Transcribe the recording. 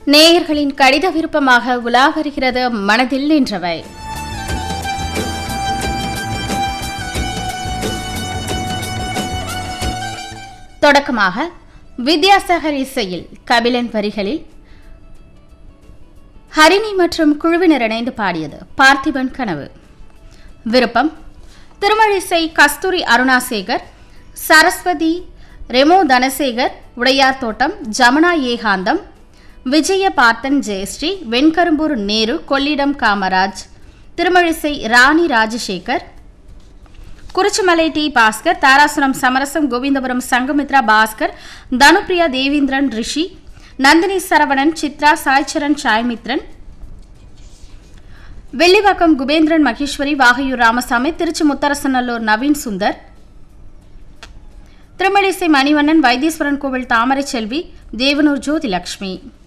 நேயர்களின் கடித விருப்பமாக உலா வருகிறது மனதில் நின்றவை தொடக்கமாக வித்யாசாகர் இசையில் கபிலன் வரிகளில் ஹரிணி மற்றும் குழுவினர் இணைந்து பாடியது பார்த்திபன் கனவு விருப்பம் திருமழிசை கஸ்தூரி அருணாசேகர் சரஸ்வதி ரெமோ தனசேகர் உடையார் தோட்டம் ஜமுனா ஏகாந்தம் விஜய பார்த்தன் ஜெயஸ்ரீ வெண்கரும்பூர் நேரு கொள்ளிடம் காமராஜ் திருமழிசை ராணி ராஜசேகர் குறிச்சிமலை டி பாஸ்கர் தாராசுரம் சமரசம் கோவிந்தபுரம் சங்கமித்ரா பாஸ்கர் தனுப்பிரியா தேவேந்திரன் ரிஷி நந்தினி சரவணன் சித்ரா சாய்ச்சரன் சாய்மித்ரன் வெள்ளிவாக்கம் குபேந்திரன் மகேஸ்வரி வாகையூர் ராமசாமி திருச்சி முத்தரசநல்லூர் நவீன் சுந்தர் திருமலிசை மணிவண்ணன் வைத்தீஸ்வரன் கோவில் தாமரை செல்வி தேவனூர் ஜோதிலட்சுமி